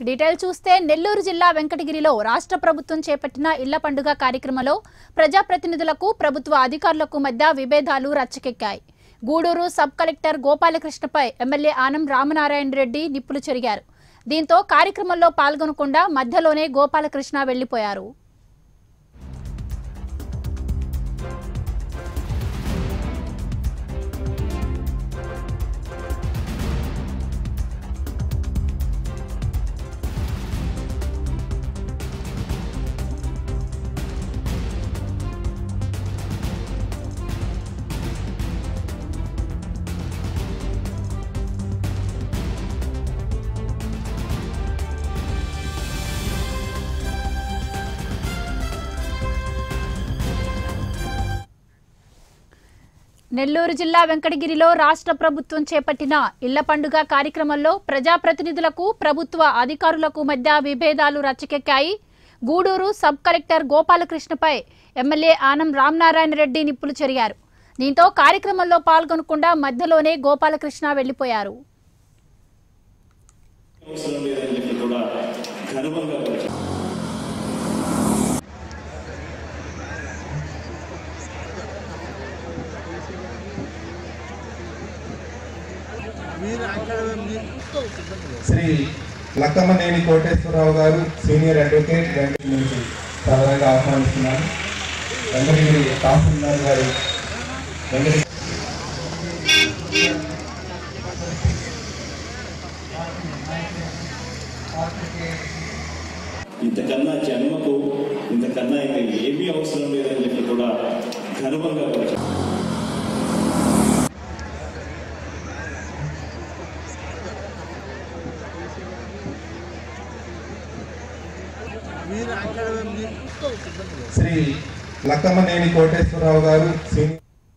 detail చూస్తే నెల్లూరు జిల్లా వెంకటగిరిలో రాష్ట్ర ప్రభుత్వం చేపట్టిన ఇళ్ల పండుగ కార్యక్రమంలో ప్రజాప్రతినిధులకు ప్రభుత్వ అధికారులకు మధ్య విభేదాలు రచ్చకెక్కాయి గూడూరు సబ్ కలెక్టర్ గోపాలకృష్ణపై ఎమ్మెల్యే ఆనం రామనారాయణ రెడ్డి నిప్పులు చెరిగారు దీంతో కార్యక్రమంలో పాల్గొనకుండా మధ్యలోనే గోపాలకృష్ణ వెళ్లిపోయారు నెల్లూరు జిల్లా వెంకటగిరిలో రాష్ట్ర ప్రభుత్వం చేపట్టిన ఇళ్ల పండుగ కార్యక్రమంలో ప్రజాప్రతినిధులకు ప్రభుత్వ అధికారులకు మధ్య విభేదాలు రచ్చకెక్కాయి గూడూరు సబ్ కలెక్టర్ గోపాలకృష్ణపై ఎమ్మెల్యే ఆనం రామనారాయణ రెడ్డి నిప్పులు చెరిగారు దీంతో కార్యక్రమంలో పాల్గొనకుండా మధ్యలోనే గోపాలకృష్ణ వెళ్లిపోయారు అవసరం లేదని చెప్పి కూడా గర్వంగా వచ్చారు శ్రీ లక్కమ్మనేని కోటేశ్వరరావు గారు సీనియర్ అడ్వకేట్ వెంకటగిరి నుంచి సాధారణంగా ఆహ్వానిస్తున్నాను వెంకటగిరి తహసీల్దార్ గారు వెంకటగిరి ఇంతకన్నా జన్మకు ఇంతకన్నా ఇంకా ఏమీ అవసరం లేదని చెప్పి కూడా గర్వంగా వచ్చారు శ్రీ లక్కమ్మనేని కోటేశ్వరరావు గారు సీనియర్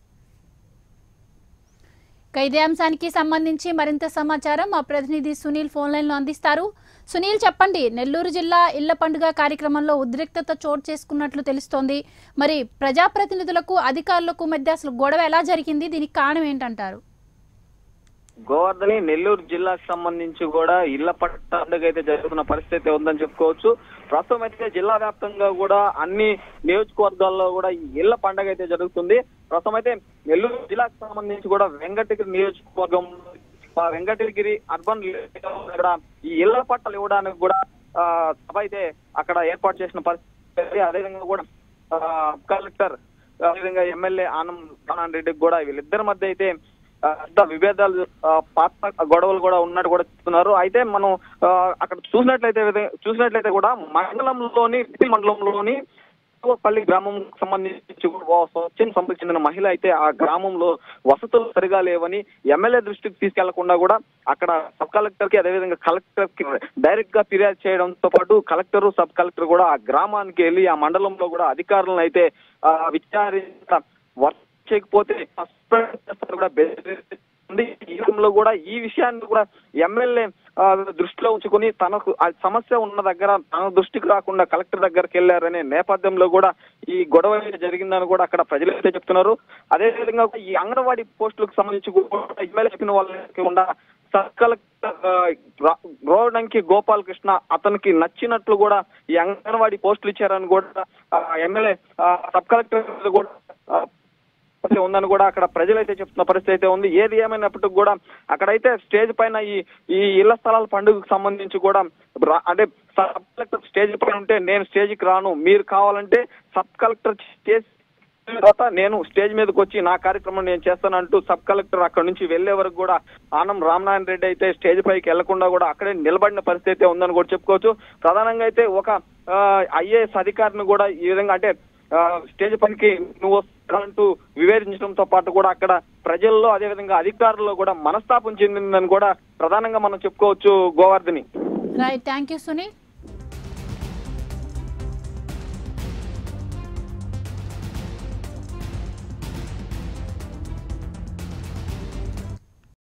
ఇక ఇదే అంశానికి సంబంధించి మరింత సమాచారం మా ప్రతినిధి సునీల్ ఫోన్ లైన్లో అందిస్తారు సునీల్ చెప్పండి నెల్లూరు జిల్లా ఇళ్ల పండుగ కార్యక్రమంలో ఉద్రిక్తత చోటు చేసుకున్నట్లు తెలుస్తోంది మరి ప్రజాప్రతినిధులకు అధికారులకు మధ్య అసలు గొడవ ఎలా జరిగింది దీనికి కారణం ఏంటంటారు గోవర్ధని నెల్లూరు జిల్లాకు సంబంధించి కూడా ఇళ్ల పండుగ అయితే జరుగుతున్న పరిస్థితి ఉందని చెప్పుకోవచ్చు ప్రస్తుతం అయితే జిల్లా వ్యాప్తంగా కూడా అన్ని నియోజకవర్గాల్లో కూడా ఈ ఇళ్ల పండుగ అయితే జరుగుతుంది ప్రస్తుతం అయితే నెల్లూరు జిల్లాకు సంబంధించి కూడా వెంకటగిరి నియోజకవర్గం ఆ వెంకటగిరి అర్బన్ కూడా ఈ ఇళ్ల పట్టాలు ఇవ్వడానికి కూడా ఆ, సభ అయితే అక్కడ ఏర్పాటు చేసిన పరిస్థితి అదేవిధంగా కూడా ఆ, కలెక్టర్ అదేవిధంగా ఎమ్మెల్యే ఆనం రామనారాయణ రెడ్డికి కూడా వీళ్ళిద్దరి మధ్య అయితే ఆ, పెద్ద విభేదాలు ఆ, పాత గొడవలు కూడా ఉన్నట్టు కూడా చెప్తున్నారు అయితే మనం ఆ, అక్కడ చూసినట్లయితే విధ- చూసినట్లయితే కూడా మండలంలోని ప్రతి మండలంలోని పల్లి గ్రామం సంబంధించి కూడా ఓ స్వచ్ఛంద సంస్థకు చెందిన మహిళ అయితే ఆ గ్రామంలో వసతులు సరిగా లేవని ఎమ్మెల్యే దృష్టికి తీసుకెళ్లకుండా కూడా అక్కడ సబ్ కలెక్టర్ కి అదేవిధంగా కలెక్టర్ కి డైరెక్ట్ గా ఫిర్యాదు చేయడంతో పాటు కలెక్టర్ సబ్ కలెక్టర్ కూడా ఆ గ్రామానికి వెళ్ళి ఆ మండలంలో కూడా అధికారులను అయితే ఆ, విచారించ వర్క్ చేయకపోతే సస్పెండ్ చేస్తారు కూడా బెదిరిస్తుంది ఈ విషయంలో కూడా ఈ విషయాన్ని కూడా ఎమ్మెల్యే ఆ, దృష్టిలో ఉంచుకొని తనకు ఆ సమస్య ఉన్న దగ్గర తన దృష్టికి రాకుండా కలెక్టర్ దగ్గరికి వెళ్లారనే నేపథ్యంలో కూడా ఈ గొడవ అయితే జరిగిందని కూడా అక్కడ ప్రజలు అయితే చెప్తున్నారు అదే విధంగా ఈ అంగన్వాడీ పోస్టులకు సంబంధించి కూడా ఎమ్మెల్యే చెప్పిన వాళ్ళకి కూడా సబ్ కలెక్టర్ ఆ, రా- రోడంకి గోపాలకృష్ణ అతనికి నచ్చినట్లు కూడా ఈ అంగన్వాడీ పోస్టులు ఇచ్చారని కూడా ఆ, ఎమ్మెల్యే ఆ, సబ్ కలెక్టర్ మీద కూడా ఆ, పరిస్థితి ఉందని కూడా అక్కడ ప్రజలైతే చెప్తున్న పరిస్థితి అయితే ఉంది ఏది ఏమైనప్పటికీ కూడా అక్కడైతే స్టేజ్ పైన ఈ ఈ ఇళ్ల స్థలాల పండుగకు సంబంధించి కూడా రా- అంటే సబ్ కలెక్టర్ స్టేజ్ పైన ఉంటే నేను స్టేజ్కి రాను మీరు కావాలంటే సబ్ కలెక్టర్ చేసి తర్వాత నేను స్టేజ్ మీదకి వచ్చి నా కార్యక్రమం నేను చేస్తానంటూ సబ్ కలెక్టర్ అక్కడ నుంచి వెళ్లే వరకు కూడా ఆనం రామనారాయణ రెడ్డి అయితే స్టేజ్ పైకి వెళ్లకుండా కూడా అక్కడే నిలబడిన పరిస్థితి అయితే ఉందని కూడా చెప్పుకోవచ్చు ప్రధానంగా అయితే ఒక ఐఏఎస్ అధికారిని కూడా ఈ విధంగా అంటే ఆ, స్టేజ్ పైకి నువ్వు వస్తానంటూ వివేచించడంతో పాటు కూడా అక్కడ ప్రజల్లో అదేవిధంగా అధికారుల్లో కూడా మనస్తాపం చెందిందని కూడా ప్రధానంగా మనం చెప్పుకోవచ్చు Govardhani right thank you Sunil